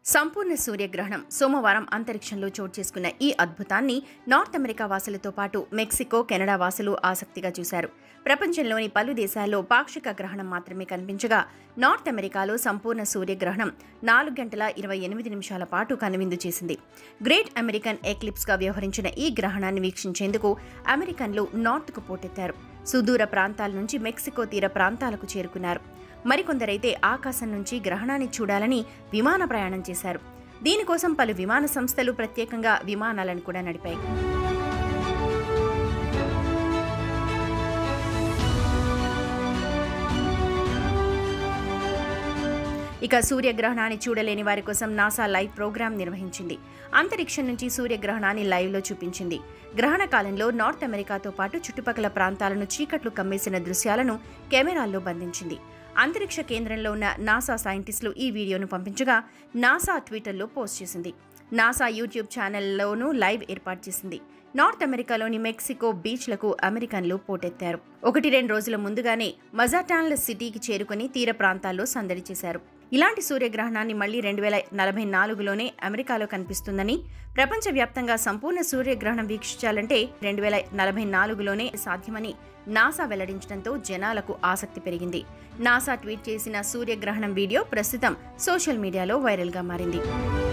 సంపూర్ణ సూర్యగ్రహణం సోమవారం అంతరిక్షంలో చోటు చేసుకున్న ఈ అద్భుతాన్ని నార్త్ అమెరికా వాసులతో పాటు మెక్సికో కెనడా వాసులు ఆసక్తిగా చూశారు ప్రపంచంలోని పలు దేశాల్లో పాక్షిక గ్రహణం మాత్రమే కనిపించగా నార్త్ అమెరికాలో సంపూర్ణ సూర్యగ్రహణం నాలుగు గంటల ఇరవై ఎనిమిది నిమిషాల పాటు కనువిందు చేసింది గ్రేట్ అమెరికన్ ఎక్లిప్స్గా వ్యవహరించిన ఈ గ్రహణాన్ని వీక్షించేందుకు అమెరికన్లు నార్త్కు పోటెత్తారు సుదూర ప్రాంతాల నుంచి మెక్సికో తీర ప్రాంతాలకు చేరుకున్నారు మరికొందరైతే ఆకాశం నుంచి గ్రహణాన్ని చూడాలని విమాన ప్రయాణం చేశారు దీనికోసం పలు విమాన సంస్థలు ప్రత్యేకంగా విమానాలను కూడా నడిపాయి ఇక సూర్యగ్రహణాన్ని చూడలేని వారి కోసం నాసా లైవ్ ప్రోగ్రాం నిర్వహించింది అంతరిక్షం నుంచి సూర్యగ్రహణాన్ని లైవ్లో చూపించింది గ్రహణ కాలంలో నార్త్ అమెరికాతో పాటు చుట్టుపక్కల ప్రాంతాలను చీకట్లు కమ్మేసిన దృశ్యాలను కెమెరాల్లో బంధించింది అంతరిక్ష కేంద్రంలో ఉన్న నాసా సైంటిస్టులు ఈ వీడియోను పంపించగా నాసా ట్విట్టర్లో పోస్ట్ చేసింది నాసా యూట్యూబ్ ఛానల్లోనూ లైవ్ ఏర్పాటు చేసింది నార్త్ అమెరికాలోని మెక్సికో బీచ్లకు అమెరికన్లు పోటెత్తారు ఒకటి రెండు రోజుల ముందుగానే మజాటాన్ల సిటీకి చేరుకుని తీర ప్రాంతాల్లో సందడి చేశారు ఇలాంటి సూర్యగ్రహణాన్ని మళ్లీ రెండు వేల నలభై నాలుగులోనే అమెరికాలో కనిపిస్తుందని ప్రపంచవ్యాప్తంగా సంపూర్ణ సూర్యగ్రహణం వీక్షించాలంటే రెండు వేల నలభై నాలుగులోనే సాధ్యమని నాసా వెల్లడించడంతో జనాలకు ఆసక్తి పెరిగింది నాసా ట్వీట్ చేసిన సూర్యగ్రహణం వీడియో ప్రస్తుతం సోషల్ మీడియాలో వైరల్గా మారింది